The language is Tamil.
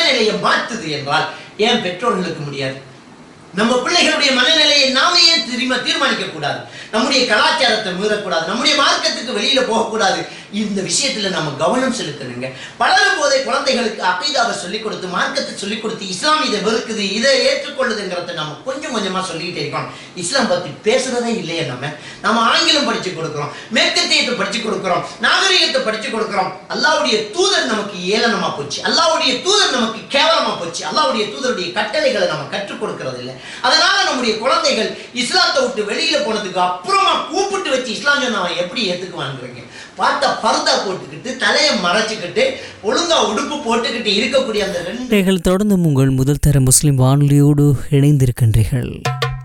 மனநிலையை மாற்றுது என்றால் ஏன் பெற்றோர்களுக்கு முடியாது நம்ம பிள்ளைகளுடைய மனநிலையை நாம ஏன் திரும்ப தீர்மானிக்க கூடாது நம்முடைய கலாச்சாரத்தை மீறக்கூடாது நம்முடைய மார்க்கத்துக்கு வெளியில போகக்கூடாது இந்த விஷயத்துல நம்ம கவனம் செலுத்தணுங்க வளரும் போதே குழந்தைகளுக்கு அகைதாவை சொல்லிக் கொடுத்து மார்க்கத்தை சொல்லிக் கொடுத்து இஸ்லாம் இதை வெறுக்குது இதை ஏற்றுக்கொள்ளுதுங்கிறத நம்ம கொஞ்சம் கொஞ்சமா சொல்லிக்கிட்டே இருக்கோம் இஸ்லாம் பத்தி பேசுறதே இல்லையே நம்ம நம்ம ஆங்கிலம் படிச்சு கொடுக்குறோம் மேற்கத்தியத்தை படிச்சு கொடுக்குறோம் நாகரிகத்தை படிச்சு கொடுக்குறோம் அல்லாவுடைய தூதர் நமக்கு ஏளனமா போச்சு அல்லாவுடைய தூதர் நமக்கு கேவலமா போச்சு அல்லாவுடைய தூதருடைய கட்டளைகளை நம்ம கற்றுக் கொடுக்கறது இல்லை அதனால நம்முடைய குழந்தைகள் இஸ்லாத்தை விட்டு வெளியில போனதுக்கு அப்புறமா கூப்பிட்டு வச்சு இஸ்லாம் சொன்ன அவன் எப்படி ஏத்துக்குவாங்கிறீங்க பார்த்தா பர்தா போட்டுக்கிட்டு தலையை மறைச்சுக்கிட்டு ஒழுங்கா உடுப்பு போட்டுக்கிட்டு இருக்கக்கூடிய அந்த ரெண்டு நீங்கள் தொடர்ந்து உங்கள் முதல் தர முஸ்லிம் வானொலியோடு இணைந்திருக்கின்றீர்கள்